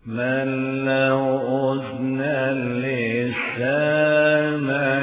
من له أذنا للسامع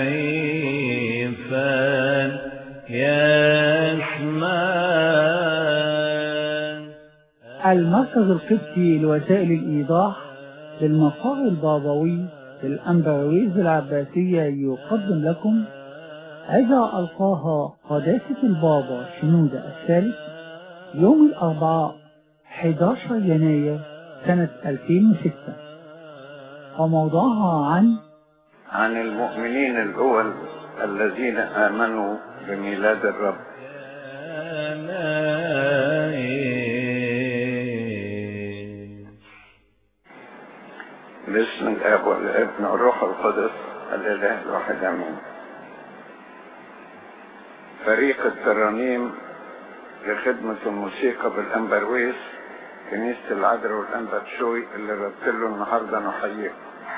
فليسمع المركز القبطي لوسائل الإيضاح للمقر البابوي للأمبرويز العباسية يقدم لكم عظة ألقاها قداسة البابا شنودة الثالث يوم الأربعاء 11 يناير سنة 2006 وموضوعها عن عن المؤمنين الأول الذين آمنوا بميلاد الرب باسم الاب والابن والروح القدس الاله الواحد امين فريق الترانيم لخدمة الموسيقى بالأمبرويس كنيسة العذراء والأنبر شوي اللي رتله النهاردة نحييكم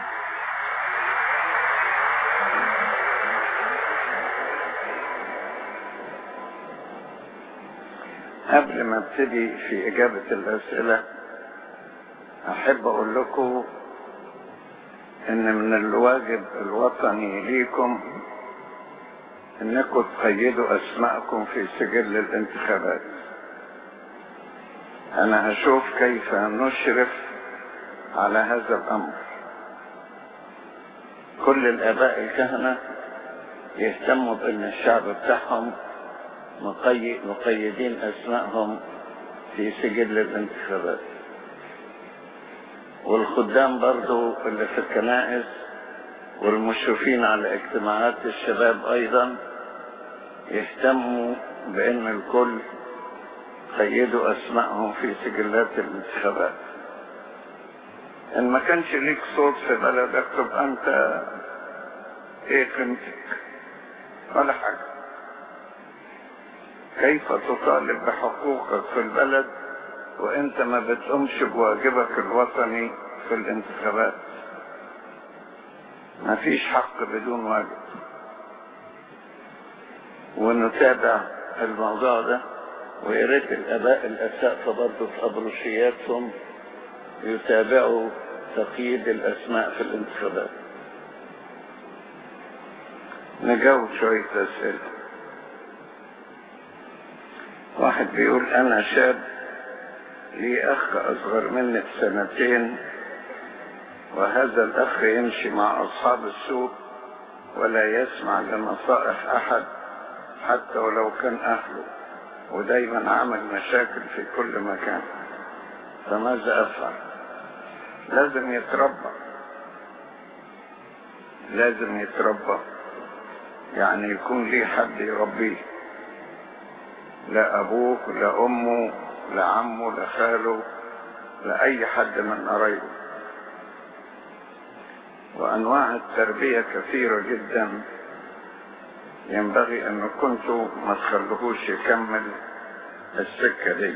قبل ما ابتدي في إجابة الأسئلة أحب أقول لكم إن من الواجب الوطني ليكم إنكم تقيدوا أسماءكم في سجل الانتخابات أنا هشوف كيف نشرف على هذا الأمر كل الآباء الكهنة يهتموا بأن الشعب بتاعهم مقيد مقيدين أسمائهم في سجل الانتخابات والخدام برضو اللي في الكنائس والمشرفين على اجتماعات الشباب أيضا يهتموا بأن الكل قيدوا أسمائهم في سجلات الانتخابات إن ما كانش ليك صوت في بلدك تبقى أنت إيه قيمتك ولا حاجة كيف تطالب بحقوقك في البلد وانت ما بتقومش بواجبك الوطني في الانتخابات ما فيش حق بدون واجب ونتابع الموضوع ده ويا ريت الاباء الاساتذه برضه في ابروشياتهم يتابعوا تقييد الاسماء في الانتخابات نجاوب شويه اسئله واحد بيقول انا شاب لي اخ اصغر مني بسنتين وهذا الاخ يمشي مع اصحاب السوق ولا يسمع لنصائح احد حتى ولو كان اهله ودايما عمل مشاكل في كل مكان فماذا افعل لازم يتربى لازم يتربى يعني يكون ليه حد يربيه لا ابوه لا امه لا عمه لا خاله لا اي حد من قرايبه وانواع التربية كثيرة جدا ينبغي ان كنتوا ما تخلوهوش يكمل السكة دي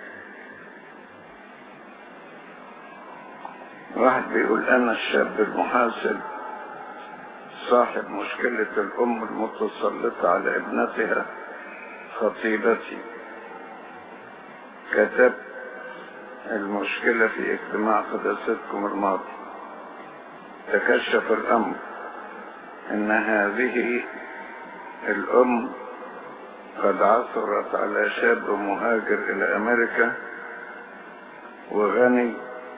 واحد بيقول انا الشاب المحاسب صاحب مشكلة الام المتسلطة على ابنتها خطيبتي كتبت المشكلة في اجتماع قداستكم الماضي تكشف الأمر أن هذه الأم قد عثرت على شاب مهاجر إلى أمريكا وغني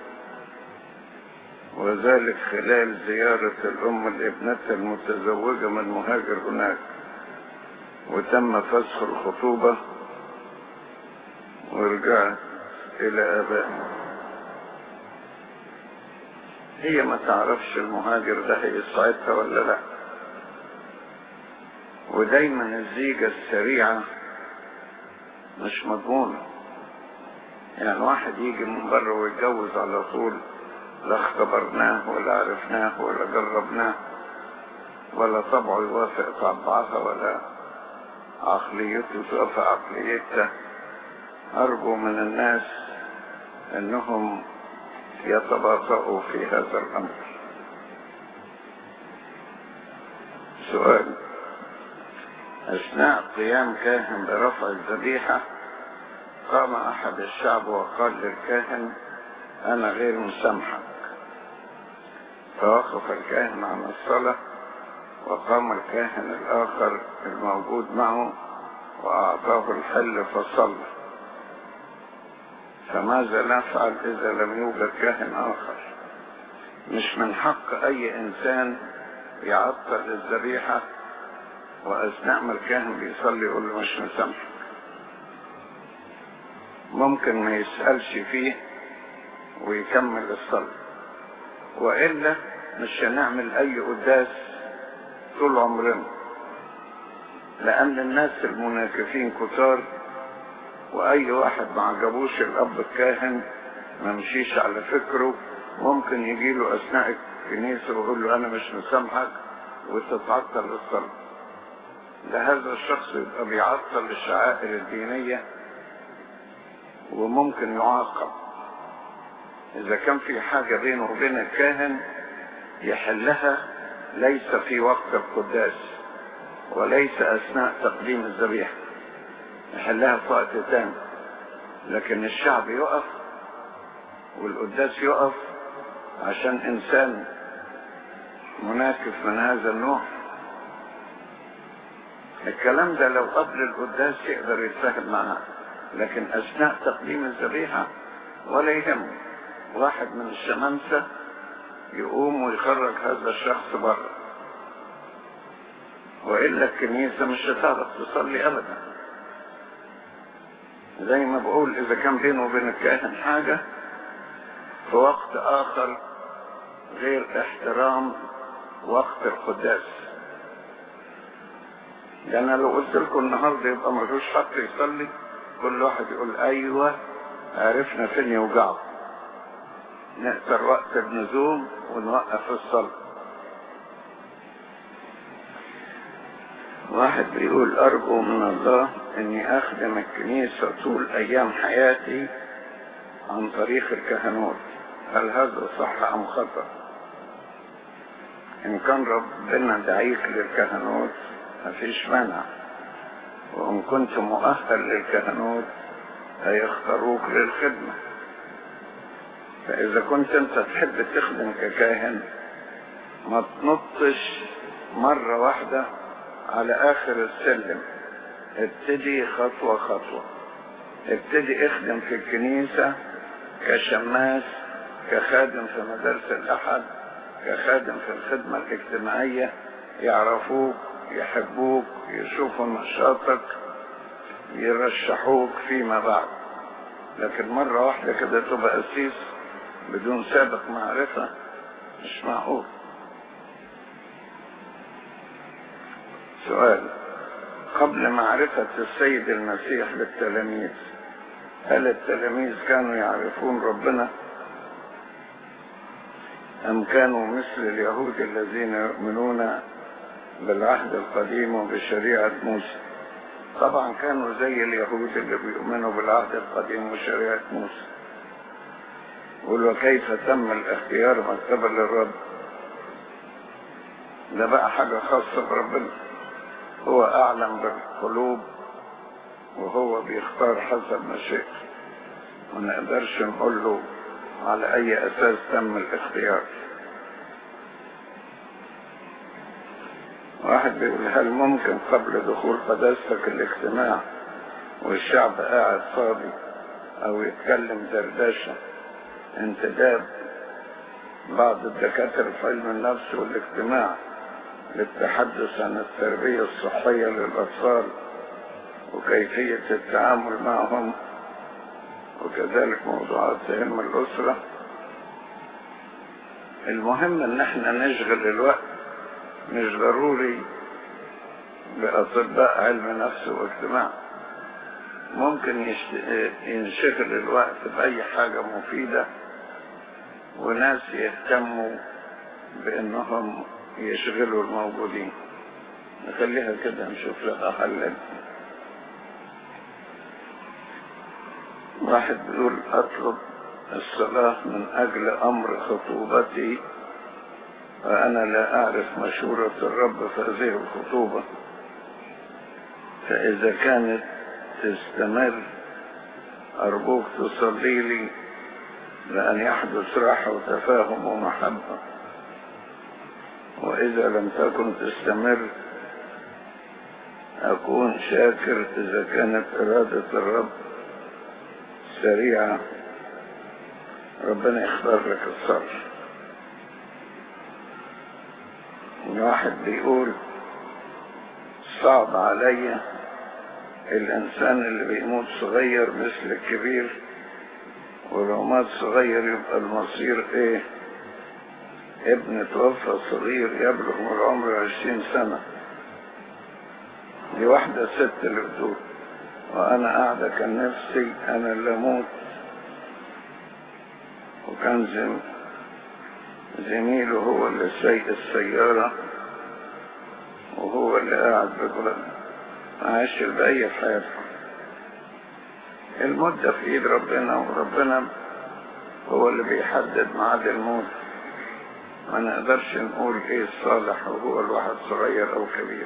وذلك خلال زيارة الأم لابنتها المتزوجة من مهاجر هناك وتم فسخ الخطوبة ورجعت إلى آبائها هي ما تعرفش المهاجر ده هيساعدها ولا لا ودايما الزيجة السريعة مش مضمونة يعني واحد يجي من بره ويتجوز على طول لا اختبرناه ولا عرفناه ولا جربناه ولا طبعه يوافق طبعها ولا عقليته توافق عقليتها أرجو من الناس أنهم يتباطؤوا في هذا الأمر سؤال أثناء قيام كاهن برفع الذبيحة قام أحد الشعب وقال للكاهن أنا غير مسامحك فوقف الكاهن عن الصلاة وقام الكاهن الآخر الموجود معه وأعطاه الحل فصلى فماذا نفعل إذا لم يوجد كاهن آخر مش من حق أي إنسان يعطل الذبيحة وأثناء ما الكاهن بيصلي يقول له مش مسامحك ممكن ما يسألش فيه ويكمل الصلاة وإلا مش هنعمل أي قداس طول عمرنا لأن الناس المناكفين كتار وأي واحد ما عجبوش الأب الكاهن ما مشيش على فكره ممكن يجي له أثناء الكنيسة ويقول له أنا مش مسامحك وتتعطل الصلاة لهذا الشخص يبقى بيعطل الشعائر الدينية وممكن يعاقب إذا كان في حاجة بينه وبين الكاهن يحلها ليس في وقت القداس وليس أثناء تقديم الذبيحة يحلها في وقت تاني لكن الشعب يقف والقداس يقف عشان إنسان مناكف من هذا النوع الكلام ده لو قبل القداس يقدر يتفاهم معاه لكن أثناء تقديم الذبيحة ولا يهمه واحد من الشمامسة يقوم ويخرج هذا الشخص بره وإلا الكنيسة مش هتعرف تصلي أبدا زي ما بقول إذا كان بينه وبين الكاهن حاجة في وقت آخر غير احترام وقت القداس يعني لو قلت لكم النهارده يبقى ملوش حق يصلي كل واحد يقول ايوه عرفنا فين يوجعه نقدر وقت النزوم ونوقف الصلاة واحد بيقول أرجو من الله أني أخدم الكنيسة طول أيام حياتي عن طريق الكهنوت هل هذا صح أم خطأ إن كان ربنا دعيك للكهنوت مفيش مانع وإن كنت مؤهل للكهنوت هيختاروك للخدمة فإذا كنت أنت تحب تخدم ككاهن ما تنطش مرة واحدة على آخر السلم ابتدي خطوة خطوة ابتدي اخدم في الكنيسة كشماس كخادم في مدارس الأحد كخادم في الخدمة الاجتماعية يعرفوك يحبوك يشوفوا نشاطك يرشحوك فيما بعد لكن مرة واحدة كده تبقى قسيس بدون سابق معرفة مش معقول سؤال قبل معرفة السيد المسيح للتلاميذ هل التلاميذ كانوا يعرفون ربنا أم كانوا مثل اليهود الذين يؤمنون بالعهد القديم وبشريعة موسى طبعا كانوا زي اليهود اللي بيؤمنوا بالعهد القديم وشريعة موسى يقول وكيف تم الاختيار مكتبة للرب ده بقى حاجة خاصة بربنا هو أعلم بالقلوب وهو بيختار حسب مشيئته ما نقدرش نقول له على أي أساس تم الاختيار واحد بيقول هل ممكن قبل دخول قداستك الاجتماع والشعب قاعد فاضي أو يتكلم دردشة انتداب بعض الدكاترة في علم النفس والاجتماع للتحدث عن التربية الصحية للأطفال وكيفية التعامل معهم وكذلك موضوعات تهم الأسرة المهم ان احنا نشغل الوقت مش ضروري بأطباء علم نفس واجتماع ممكن يشت... ينشغل الوقت بأي حاجة مفيدة وناس يهتموا بأنهم يشغلوا الموجودين نخليها كده نشوف لها حل واحد بيقول أطلب الصلاة من أجل أمر خطوبتي وأنا لا أعرف مشورة الرب في هذه الخطوبة فإذا كانت تستمر أرجوك تصلي لي لأن يحدث راحة وتفاهم ومحبة وإذا لم تكن تستمر أكون شاكر إذا كانت إرادة الرب سريعة ربنا يختار لك الصبر واحد بيقول صعب عليا الإنسان اللي بيموت صغير مثل الكبير ولو مات صغير يبقى المصير إيه ابن توفى صغير يبلغ من العمر عشرين سنة دي واحدة ست اللي بتقول وأنا قاعدة كان نفسي أنا اللي أموت وكان زم زميله هو اللي سايق السيارة وهو اللي قاعد بيقول عاش البقية في حياته المدة في ايد ربنا وربنا هو اللي بيحدد ميعاد الموت ما نقدرش نقول ايه الصالح وهو الواحد صغير او كبير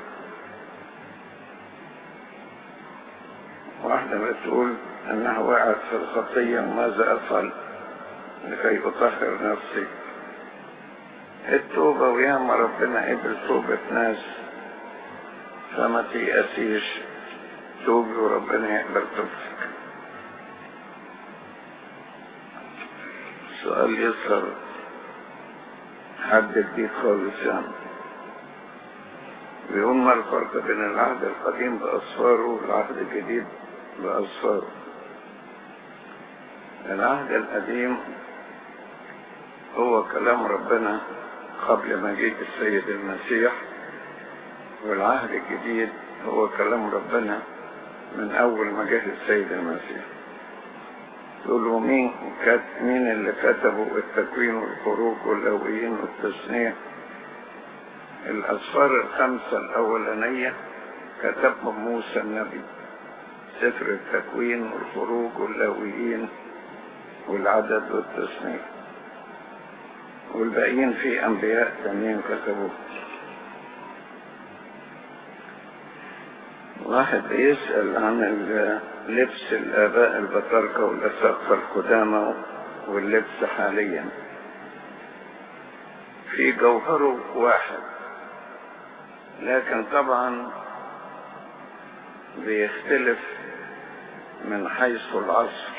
واحدة بتقول انها وقعت في الخطية وماذا افعل لكي اطهر نفسي التوبة وياما ربنا قبل توبة ناس فما تيأسيش توبي وربنا يقبل توبتك سؤال يسر حد جديد خالص يعني بيقول ما الفرق بين العهد القديم بأصفاره والعهد الجديد بأصفاره العهد القديم هو كلام ربنا قبل مجيء السيد المسيح والعهد الجديد هو كلام ربنا من أول ما جه السيد المسيح يقولوا مين كت مين اللي كتبوا التكوين والخروج واللويين والتثنية الأسفار الخمسة الأولانية كتبهم موسى النبي سفر التكوين والخروج واللويين والعدد والتثنية والباقيين في أنبياء تانيين كتبوه واحد بيسأل عن لبس الآباء البطاركة والأساقفة القدامى واللبس حاليا في جوهره واحد لكن طبعا بيختلف من حيث العصر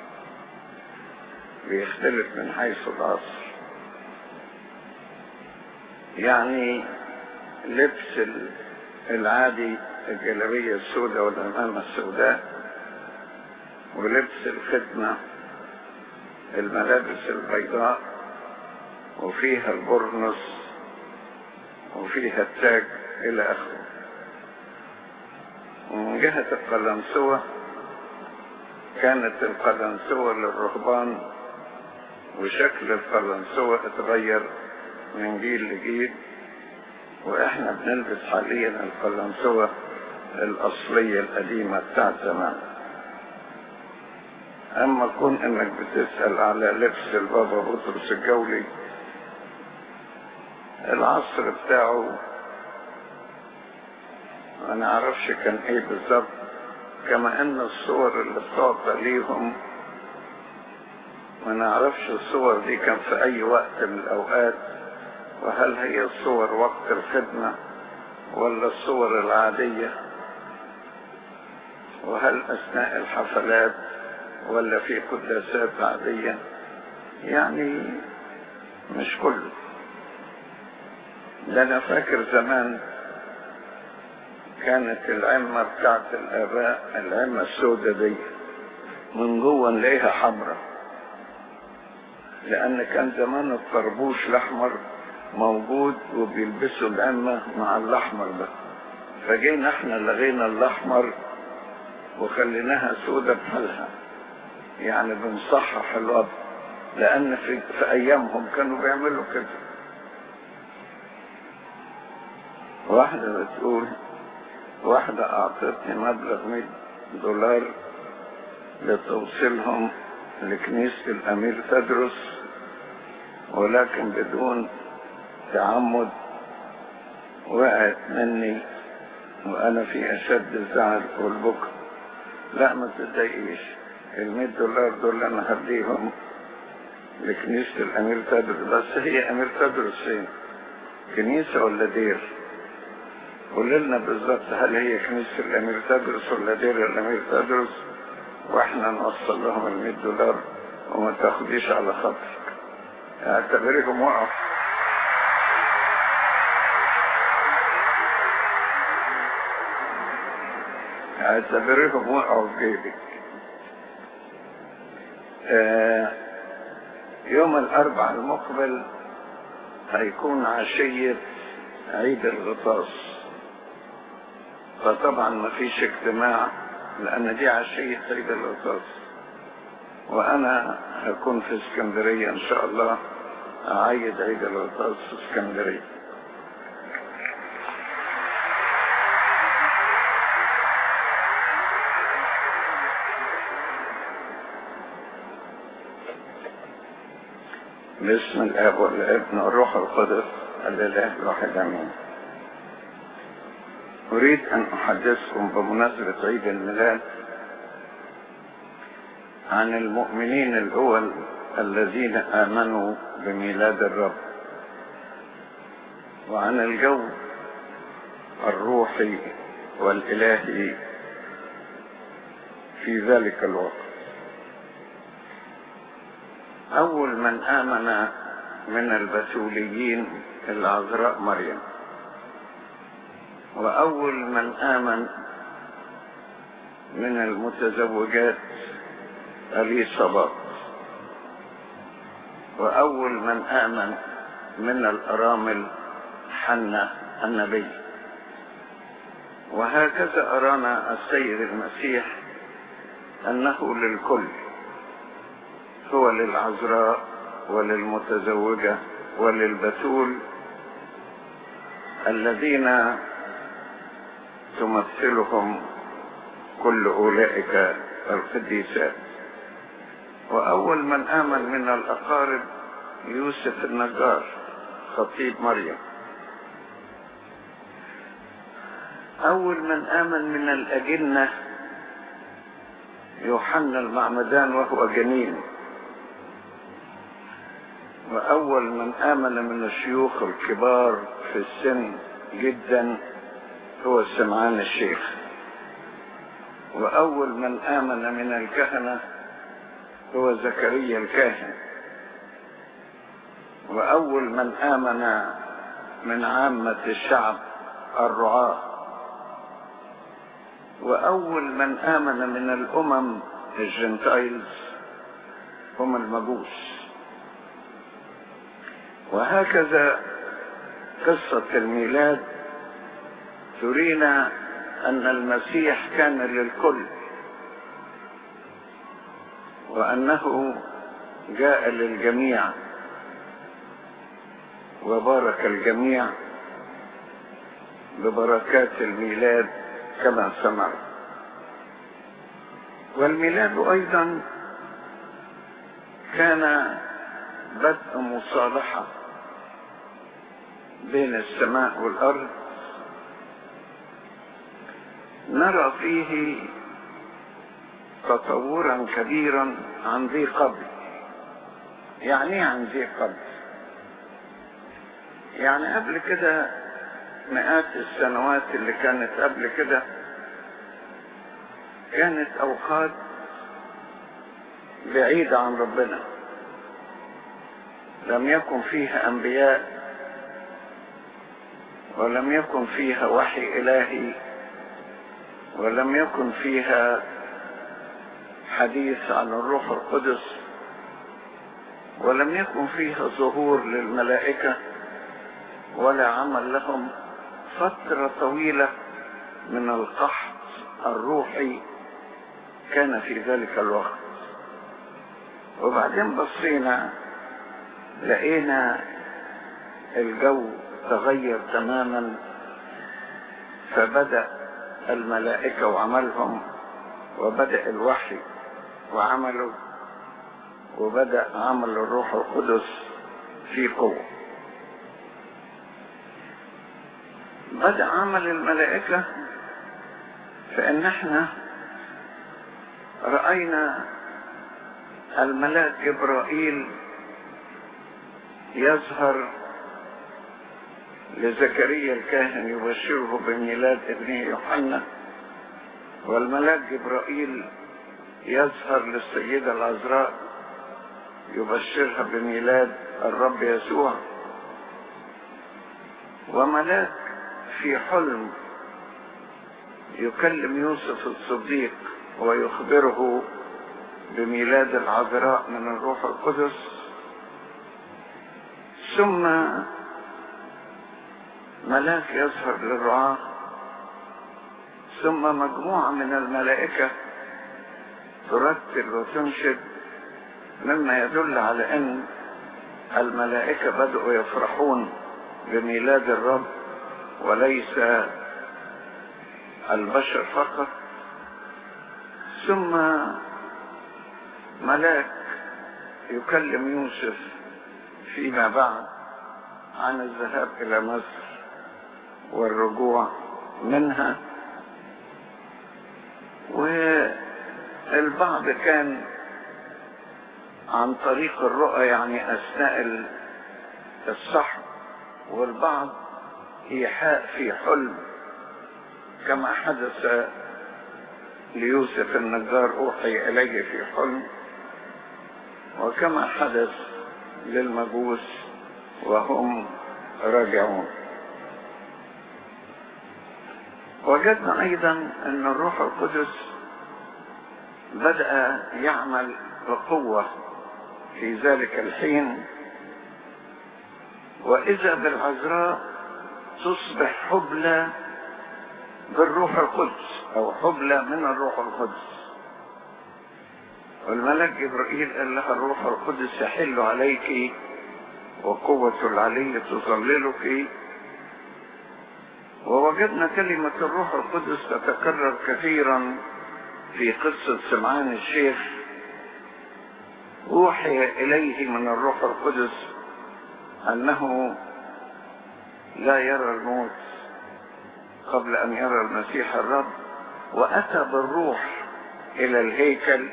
بيختلف من حيث العصر يعني لبس العادي الجلابية السوداء والعمامة السوداء ولبس الختمة الملابس البيضاء وفيها البرنس وفيها التاج إلى آخره ومن جهة القلنسوة كانت القلنسوة للرهبان وشكل القلنسوة اتغير من جيل لجيل واحنا بنلبس حاليا القلنسوة الأصلية القديمة بتاعت زمان أما كون إنك بتسأل على لبس البابا بطرس الجولي العصر بتاعه ما نعرفش كان ايه بالظبط كما ان الصور اللي بتعطى ليهم ما نعرفش الصور دي كان في اي وقت من الاوقات وهل هي الصور وقت الخدمة ولا الصور العادية وهل اثناء الحفلات ولا في قداسات عادية يعني مش كله ده انا فاكر زمان كانت العمة بتاعت الآباء العمة السوداء دي من جوه نلاقيها حمراء لأن كان زمان الطربوش الأحمر موجود وبيلبسوا العمة مع الأحمر ده فجينا احنا لغينا الأحمر وخليناها سوداء بحالها يعني بنصحح الوضع لأن في, في أيامهم كانوا بيعملوا كده واحدة بتقول واحدة أعطتني مبلغ 100 دولار لتوصيلهم لكنيسة الأمير تدرس ولكن بدون تعمد وقعت مني وأنا في أشد الزعل والبكر لا ما تتضايقيش ال 100 دولار دول أنا هديهم لكنيسة الأمير تدرس بس هي أمير تدرس فين؟ كنيسة ولا دير؟ قول لنا بالظبط هل هي كنيسة الأمير تدرس ولا دير الأمير تدرس؟ وإحنا نوصل لهم ال 100 دولار وما تاخديش على خاطرك. اعتبريهم وقعوا. اعتبريهم وقعوا في جيبك. آه يوم الأربع المقبل هيكون عشية عيد الغطاس فطبعا ما فيش اجتماع لأن دي عشية عيد الغطاس وأنا هكون في اسكندرية إن شاء الله أعيد عيد الغطاس في اسكندرية باسم الاب والابن والروح القدس الاله الواحد امين اريد ان احدثكم بمناسبه عيد الميلاد عن المؤمنين الاول الذين امنوا بميلاد الرب وعن الجو الروحي والالهي في ذلك الوقت أول من آمن من البتوليين العذراء مريم وأول من آمن من المتزوجات أليصابات وأول من آمن من الأرامل حنة النبي وهكذا أرانا السيد المسيح أنه للكل هو للعذراء وللمتزوجة وللبتول الذين تمثلهم كل أولئك القديسات وأول من آمن من الأقارب يوسف النجار خطيب مريم أول من آمن من الأجنة يوحنا المعمدان وهو جنين وأول من آمن من الشيوخ الكبار في السن جدا هو سمعان الشيخ وأول من آمن من الكهنة هو زكريا الكاهن وأول من آمن من عامة الشعب الرعاة وأول من آمن من الأمم الجنتايلز هم المجوس وهكذا قصة الميلاد ترينا أن المسيح كان للكل وأنه جاء للجميع وبارك الجميع ببركات الميلاد كما سمع والميلاد أيضا كان بدء مصالحة بين السماء والأرض نرى فيه تطورا كبيرا عن ذي قبل يعني ايه عن ذي قبل يعني قبل كده مئات السنوات اللي كانت قبل كده كانت اوقات بعيدة عن ربنا لم يكن فيها انبياء ولم يكن فيها وحي الهي ولم يكن فيها حديث عن الروح القدس ولم يكن فيها ظهور للملائكة ولا عمل لهم فترة طويلة من القحط الروحي كان في ذلك الوقت وبعدين بصينا لقينا الجو تغير تماما فبدأ الملائكة وعملهم وبدأ الوحي وعمله وبدأ عمل الروح القدس في قوة بدأ عمل الملائكة فإن احنا رأينا الملاك جبرائيل يظهر لزكريا الكاهن يبشره بميلاد ابنه يوحنا والملاك جبرائيل يظهر للسيدة العذراء يبشرها بميلاد الرب يسوع وملاك في حلم يكلم يوسف الصديق ويخبره بميلاد العذراء من الروح القدس ثم ملاك يظهر للرعاة ثم مجموعة من الملائكة ترتل وتنشد مما يدل على ان الملائكة بدأوا يفرحون بميلاد الرب وليس البشر فقط ثم ملاك يكلم يوسف فيما بعد عن الذهاب إلى مصر والرجوع منها والبعض كان عن طريق الرؤى يعني أثناء الصحو والبعض إيحاء في حلم كما حدث ليوسف النجار أوحي إليه في حلم وكما حدث للمجوس وهم راجعون وجدنا أيضا أن الروح القدس بدأ يعمل بقوة في ذلك الحين وإذا بالعذراء تصبح حبلى بالروح القدس أو حبلى من الروح القدس والملك جبرائيل قال لها الروح القدس يحل عليك وقوة العلي تظللك ووجدنا كلمة الروح القدس تتكرر كثيرا في قصة سمعان الشيخ أوحي إليه من الروح القدس أنه لا يرى الموت قبل أن يرى المسيح الرب وأتى بالروح إلى الهيكل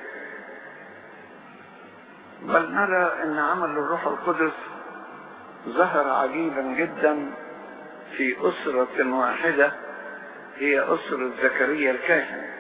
بل نرى أن عمل الروح القدس ظهر عجيبا جدا في أسرة واحدة هي أسرة زكريا الكاهن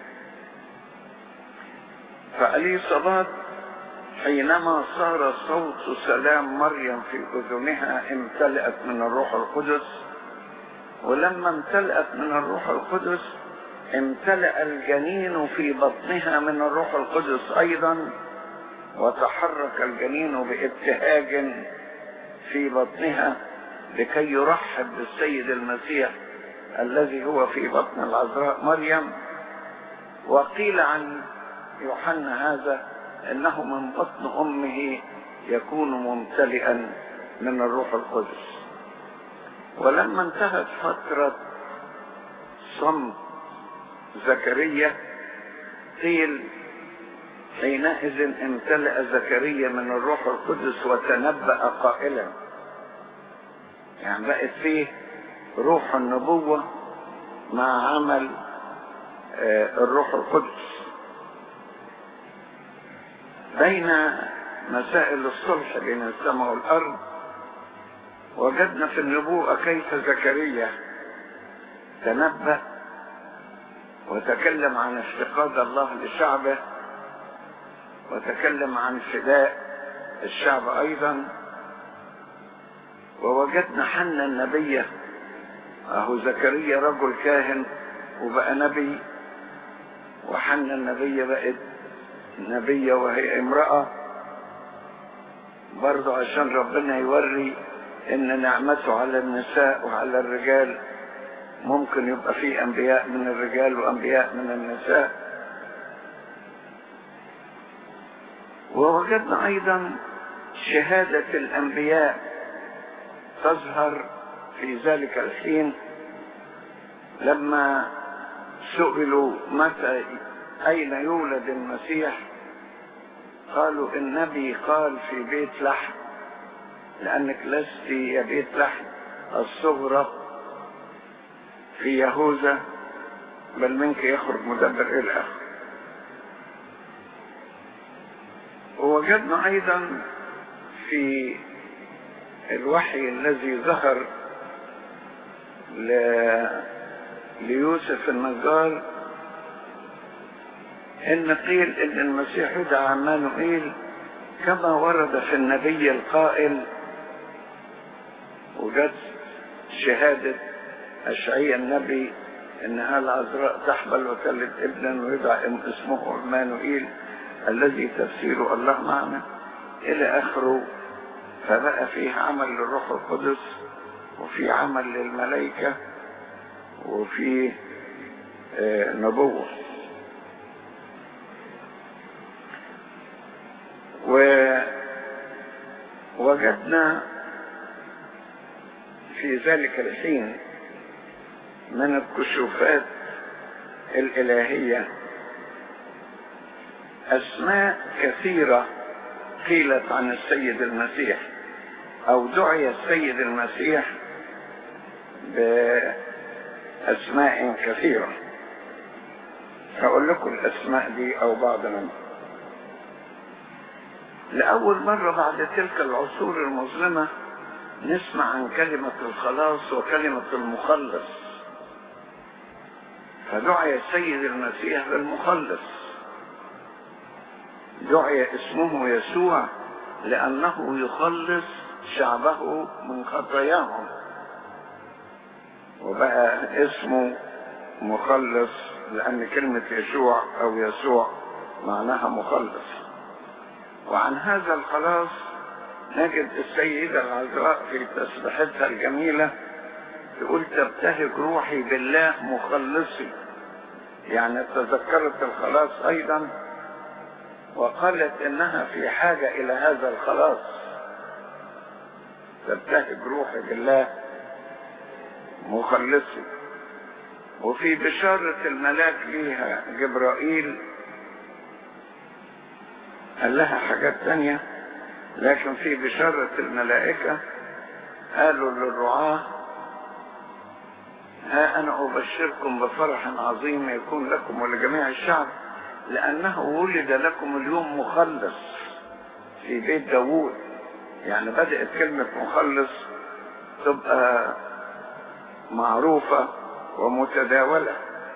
فأليصابات حينما صار صوت سلام مريم في أذنها امتلأت من الروح القدس ولما امتلأت من الروح القدس امتلأ الجنين في بطنها من الروح القدس أيضا وتحرك الجنين بابتهاج في بطنها لكي يرحب بالسيد المسيح الذي هو في بطن العذراء مريم وقيل عن يوحنا هذا انه من بطن امه يكون ممتلئا من الروح القدس ولما انتهت فترة صمت زكريا قيل حينئذ امتلأ زكريا من الروح القدس وتنبأ قائلا يعني بقت فيه روح النبوة مع عمل الروح القدس بين مسائل الصلح بين السماء والأرض وجدنا في النبوءة كيف زكريا تنبأ وتكلم عن افتقاد الله لشعبه وتكلم عن فداء الشعب أيضا ووجدنا حنا النبية أهو زكريا رجل كاهن وبقى نبي وحنا النبية بقت نبية وهي امرأة برضو عشان ربنا يوري ان نعمته على النساء وعلى الرجال ممكن يبقى فيه انبياء من الرجال وانبياء من النساء ووجدنا ايضا شهادة الانبياء تظهر في ذلك الحين لما سئلوا متى اين يولد المسيح قالوا النبي قال في بيت لحم لانك لست يا بيت لحم الصغرى في يهوذا بل منك يخرج مدبر الى اخره ووجدنا ايضا في الوحي الذي ظهر ل... ليوسف النجار ان قيل ان المسيح يدعى عمانوئيل كما ورد في النبي القائل وجد شهادة أشعية النبي إنها العذراء تحمل وتلد ابنا ويدعى اسمه عمانوئيل الذي تفسيره الله معنا إلى آخره فبقى فيه عمل للروح القدس وفي عمل للملائكة وفي آه نبوة ووجدنا في ذلك الحين من الكشوفات الإلهية أسماء كثيرة قيلت عن السيد المسيح أو دعي السيد المسيح بأسماء كثيرة هقول لكم الأسماء دي أو بعض منها لأول مرة بعد تلك العصور المظلمة نسمع عن كلمة الخلاص وكلمة المخلص فدعي السيد المسيح بالمخلص دعي اسمه يسوع لأنه يخلص شعبه من خطاياهم وبقى اسمه مخلص لأن كلمة يشوع أو يسوع معناها مخلص وعن هذا الخلاص نجد السيدة العذراء في تسبيحتها الجميلة تقول تبتهج روحي بالله مخلصي يعني تذكرت الخلاص أيضا وقالت إنها في حاجة إلى هذا الخلاص تبتهج روحي بالله مخلصي وفي بشارة الملاك ليها جبرائيل قال لها حاجات تانية لكن في بشارة الملائكة قالوا للرعاة ها أنا أبشركم بفرح عظيم يكون لكم ولجميع الشعب لأنه ولد لكم اليوم مخلص في بيت داوود يعني بدأت كلمة مخلص تبقى معروفة ومتداولة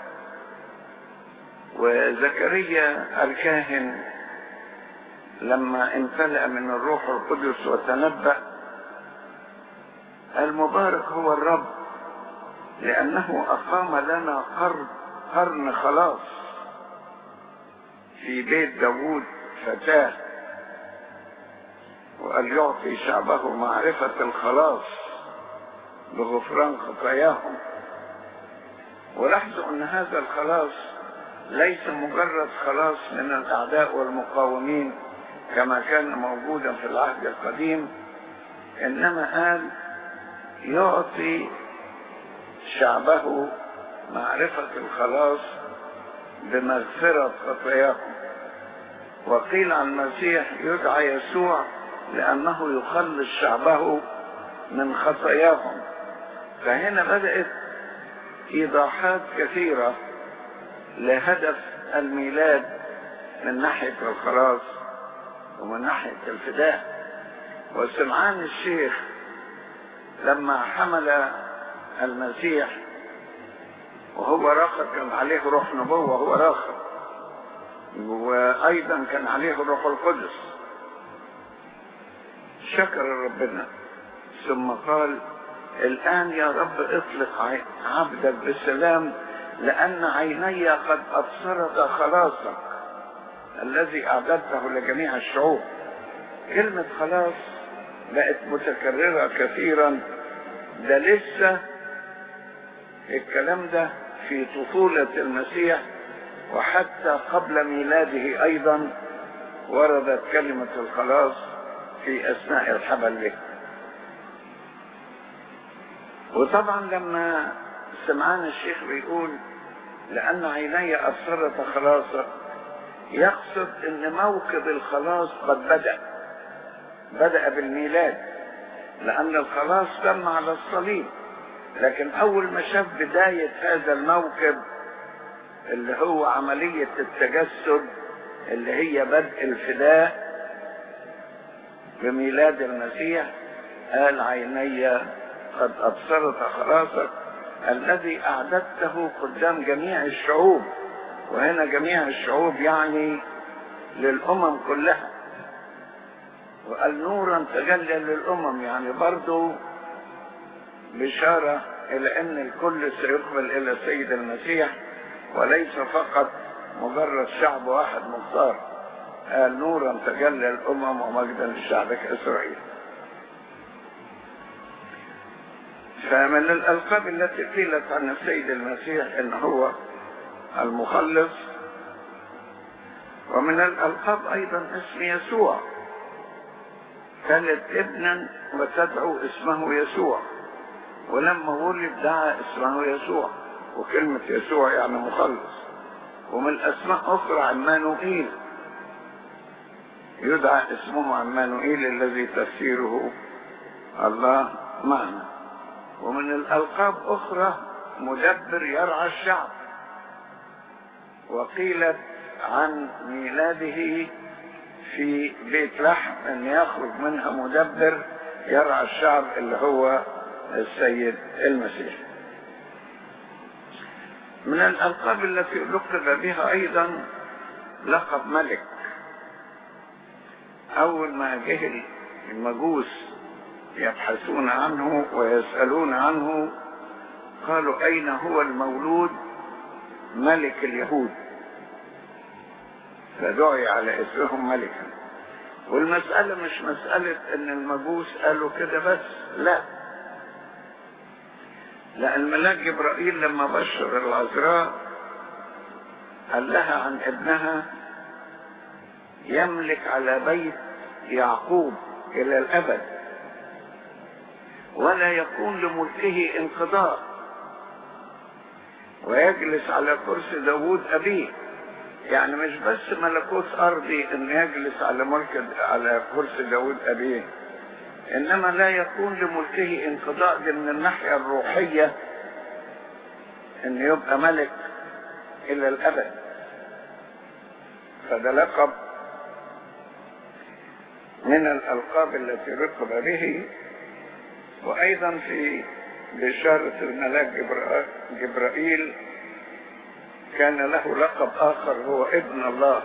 وزكريا الكاهن لما امتلأ من الروح القدس وتنبأ المبارك هو الرب لأنه أقام لنا قرن قرن خلاص في بيت داوود فتاة وقال يعطي شعبه معرفة الخلاص بغفران خطاياهم ولاحظوا أن هذا الخلاص ليس مجرد خلاص من الأعداء والمقاومين كما كان موجودا في العهد القديم إنما قال يعطي شعبه معرفة الخلاص بمغفرة خطاياهم وقيل عن المسيح يدعى يسوع لأنه يخلص شعبه من خطاياهم فهنا بدأت إيضاحات كثيرة لهدف الميلاد من ناحية الخلاص ومن ناحية الفداء وسمعان الشيخ لما حمل المسيح وهو راخر كان عليه روح نبوة وهو راخر وأيضا كان عليه الروح القدس شكر ربنا ثم قال الآن يا رب اطلق عبدك بالسلام لأن عيني قد أبصرت خلاصك الذي أعددته لجميع الشعوب كلمة خلاص بقت متكررة كثيرا ده لسه الكلام ده في طفولة المسيح وحتى قبل ميلاده أيضا وردت كلمة الخلاص في أثناء الحبل به وطبعا لما سمعان الشيخ بيقول لأن عيني أبصرت خلاصك يقصد ان موكب الخلاص قد بدأ بدأ بالميلاد لأن الخلاص تم على الصليب لكن أول ما شاف بداية هذا الموكب اللي هو عملية التجسد اللي هي بدء الفداء بميلاد المسيح قال عيني قد أبصرت خلاصك الذي أعددته قدام جميع الشعوب وهنا جميع الشعوب يعني للأمم كلها وقال نورا تجلى للأمم يعني برضو بشارة إلى أن الكل سيقبل إلى السيد المسيح وليس فقط مجرد شعب واحد مختار قال نورا تجلى الأمم ومجدا لشعبك إسرائيل فمن الألقاب التي قيلت عن السيد المسيح إن هو المخلص ومن الألقاب أيضا اسم يسوع كانت ابنا وتدعو اسمه يسوع ولما ولد دعا اسمه يسوع وكلمة يسوع يعني مخلص ومن أسماء أخرى عمانوئيل يدعى اسمه عمانوئيل الذي تفسيره الله معنا ومن الألقاب أخرى مدبر يرعى الشعب وقيلت عن ميلاده في بيت لحم أن يخرج منها مدبر يرعى الشعب اللي هو السيد المسيح من الألقاب التي لقب بها أيضا لقب ملك أول ما جه المجوس يبحثون عنه ويسألون عنه قالوا أين هو المولود ملك اليهود فدعي على اسمهم ملكا والمسألة مش مسألة ان المجوس قالوا كده بس لا لا الملاك جبرائيل لما بشر العذراء قال لها عن ابنها يملك على بيت يعقوب الى الابد ولا يكون لملكه انقضاء ويجلس على كرسي داوود ابيه يعني مش بس ملكوت ارضي ان يجلس على ملك على كرسي داوود ابيه انما لا يكون لملكه انقضاء دي من الناحيه الروحيه ان يبقى ملك الى الابد فده لقب من الالقاب التي ركب به وايضا في بشاره الملاك جبرائيل كان له لقب آخر هو ابن الله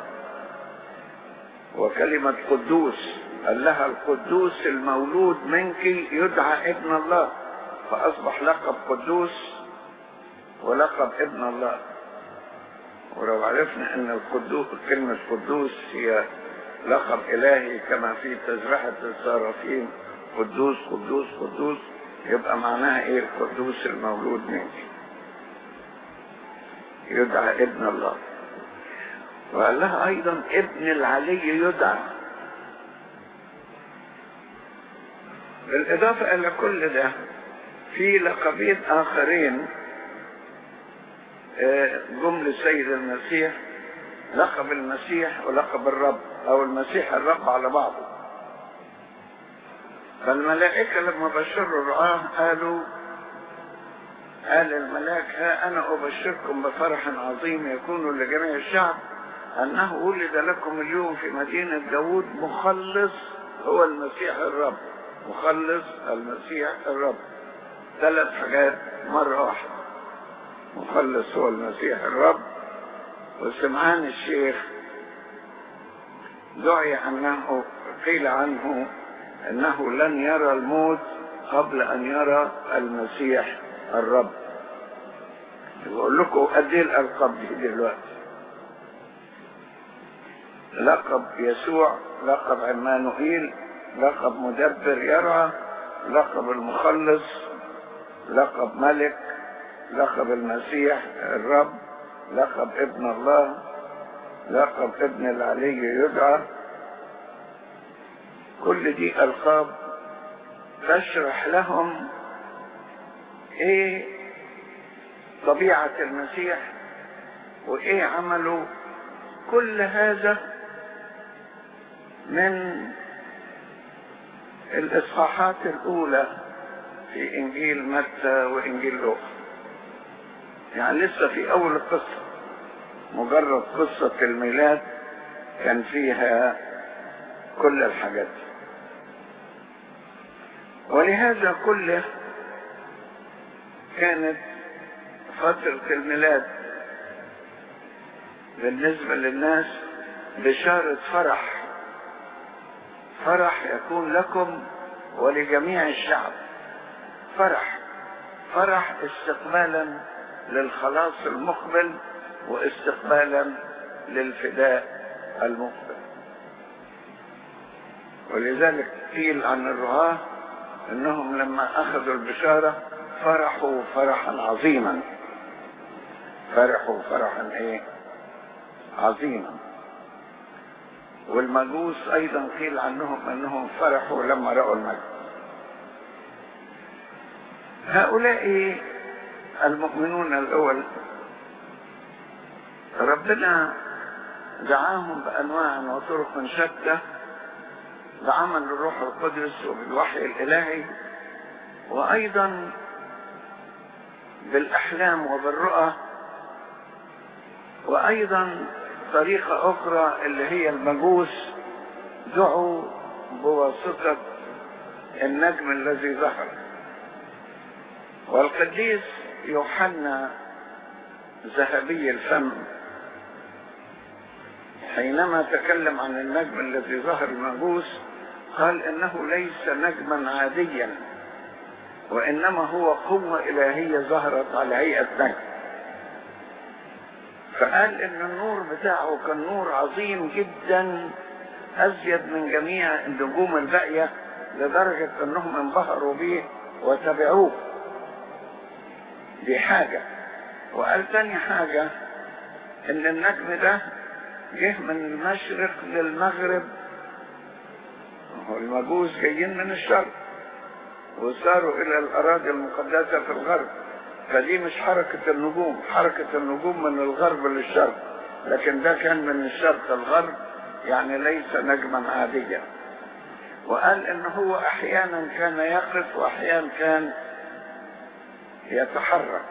وكلمة قدوس قال لها القدوس المولود منك يدعى ابن الله فأصبح لقب قدوس ولقب ابن الله ولو عرفنا ان القدوس كلمة قدوس هي لقب إلهي كما في تزرحة الصرافين قدوس قدوس قدوس يبقى معناها ايه القدوس المولود منك يدعى ابن الله وقال لها ايضا ابن العلي يدعى بالاضافة الى كل ده في لقبين اخرين جم للسيد المسيح لقب المسيح ولقب الرب او المسيح الرب على بعضه فالملائكة لما بشروا الرعاة قالوا قال الملاك ها أنا أبشركم بفرح عظيم يكون لجميع الشعب أنه ولد لكم اليوم في مدينة داود مخلص هو المسيح الرب مخلص المسيح الرب ثلاث حاجات مرة واحدة مخلص هو المسيح الرب وسمعان الشيخ دعي أنه قيل عنه أنه لن يرى الموت قبل أن يرى المسيح الرب بقول لكم قد ايه الالقاب دي دلوقتي لقب يسوع لقب عمانوئيل لقب مدبر يرعى لقب المخلص لقب ملك لقب المسيح الرب لقب ابن الله لقب ابن العلي يدعى كل دي القاب تشرح لهم ايه طبيعة المسيح وايه عمله كل هذا من الاصحاحات الاولى في انجيل متى وانجيل لوقا يعني لسه في اول القصة مجرد قصة الميلاد كان فيها كل الحاجات ولهذا كله كانت فترة الميلاد بالنسبة للناس بشارة فرح فرح يكون لكم ولجميع الشعب فرح فرح استقبالا للخلاص المقبل واستقبالا للفداء المقبل ولذلك قيل عن الرعاة انهم لما اخذوا البشارة فرحوا فرحا عظيما فرحوا فرحا ايه عظيما والمجوس ايضا قيل عنهم انهم فرحوا لما رأوا المجد هؤلاء المؤمنون الاول ربنا دعاهم بانواع وطرق شتى بعمل الروح القدس وبالوحي الالهي وايضا بالاحلام وبالرؤى وايضا طريقة اخرى اللي هي المجوس دعوا بواسطة النجم الذي ظهر والقديس يوحنا ذهبي الفم حينما تكلم عن النجم الذي ظهر المجوس قال انه ليس نجما عاديا وانما هو قوة الهية ظهرت على هيئة نجم فقال ان النور بتاعه كان نور عظيم جدا ازيد من جميع النجوم الباقية لدرجة انهم انبهروا به وتبعوه دي حاجة وقال تاني حاجة ان النجم ده جه من المشرق للمغرب هو المجوس جايين من الشرق وصاروا الى الاراضي المقدسة في الغرب فدي مش حركة النجوم حركة النجوم من الغرب للشرق لكن ده كان من الشرق الغرب يعني ليس نجما عاديا وقال ان هو احيانا كان يقف واحيانا كان يتحرك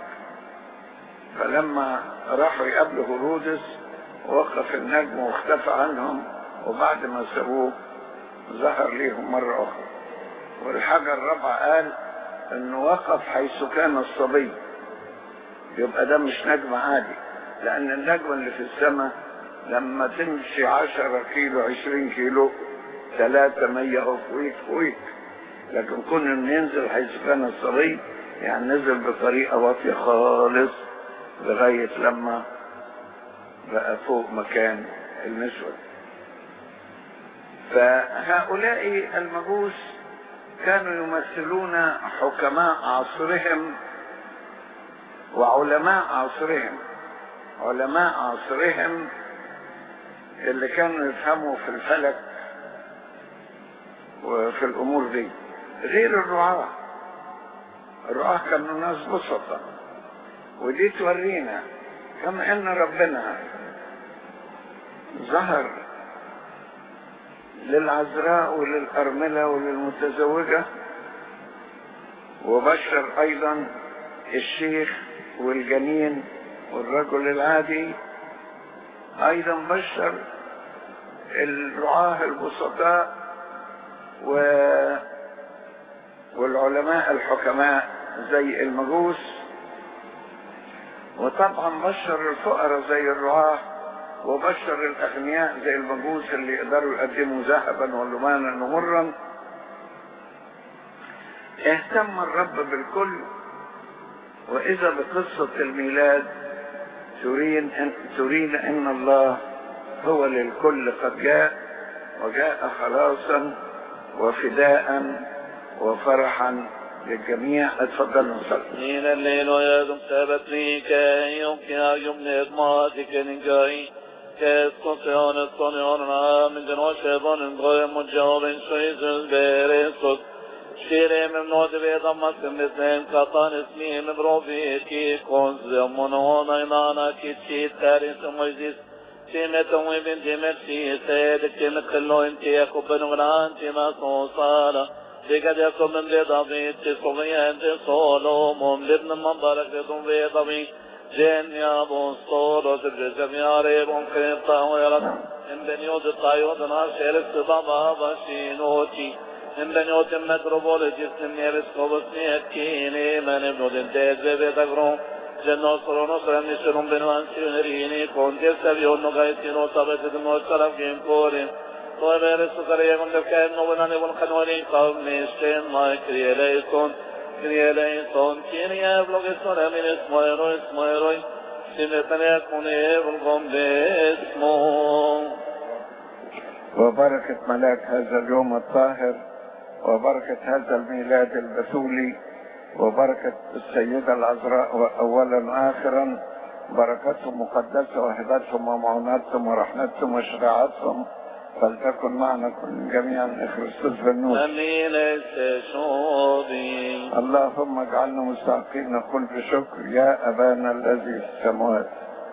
فلما راحوا يقابلوا هرودس وقف النجم واختفى عنهم وبعد ما سابوه ظهر ليهم مرة أخرى والحاجة الرابعة قال انه وقف حيث كان الصبي يبقى ده مش نجم عادي لان النجم اللي في السماء لما تمشي عشرة كيلو عشرين كيلو ثلاثة مية هو فويك فويك لكن كون انه ينزل حيث كان الصبي يعني نزل بطريقة واطية خالص لغاية لما بقى فوق مكان النسوة فهؤلاء المجوس كانوا يمثلون حكماء عصرهم وعلماء عصرهم علماء عصرهم اللي كانوا يفهموا في الفلك وفي الامور دي غير الرعاة الرعاة كانوا ناس بسطة ودي تورينا كما ان ربنا ظهر للعذراء وللأرملة وللمتزوجة وبشر أيضا الشيخ والجنين والرجل العادي أيضا بشر الرعاة البسطاء و... والعلماء الحكماء زي المجوس وطبعا بشر الفقراء زي الرعاه وبشر الأغنياء زي المجوس اللي يقدروا يقدموا ذهبا ولمانا ومرا اهتم الرب بالكل وإذا بقصة الميلاد ترين أن, ترين أن الله هو للكل قد جاء وجاء خلاصا وفداء وفرحا للجميع اتفضلوا نصلي من الليل ويدم سبتني كي يمكن يمني إضماتك نجاي كيستطيعون الصنعون من جنوى شيطان غير مجاوب شيء البيريسوس شيري من نود بيضا مسلم بسين كتان اسمي من روبي كي كونز منون اينانا كي تشي تاريس مجلس تيمة وابن تيمة شي سيدك تيمة خلو انتي اكو بنغران تيمة صوصالة بقد يكون من بيضا تصغي انت صولوم لابن المنبرك لكم بيضا جن يا بوستور وتبجم يا ريب انقطع ويرد ان بن يود الطيود ناشر استضام بشينوتي من بنيوت متروبولوجيس من يرسكوبس نيكيني من ابن دنتيز بيبي تقرون جنو سرونو سرم نشرون بنو انسيونريني كونتي سبيون نغايتينو طبت دمو سرم كين كورين طوي بيرسو سريكم دفكاين نوبناني والقنورين قوم نيشتين ما كريه ليسون كريه ليسون كيني افلوغسون امين اسمو ايرو اسمو ايرو سمتنا يكون يبلغم باسمه وبركة ملاك هذا اليوم الطاهر وبركة هذا الميلاد البثولي وبركة السيدة العذراء أولا وآخرا بركتهم مقدسة وهبتهم ومعوناتهم ورحمتهم وشفاعتهم فلتكن معنا كل جميعا خريستوس بالنور امين استشهدي اللهم اجعلنا مستحقين نقول بشكر يا أبانا الذي في السماوات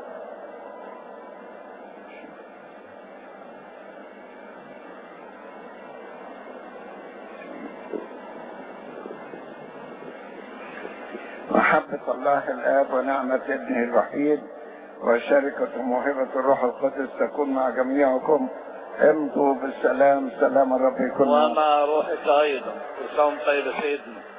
محبة الله الآب ونعمة ابنه الوحيد وشركة موهبة الروح القدس تكون مع جميعكم امضوا بالسلام سلام الرب يكون معكم. ومع روحك ايضا وصوم طيب سيدنا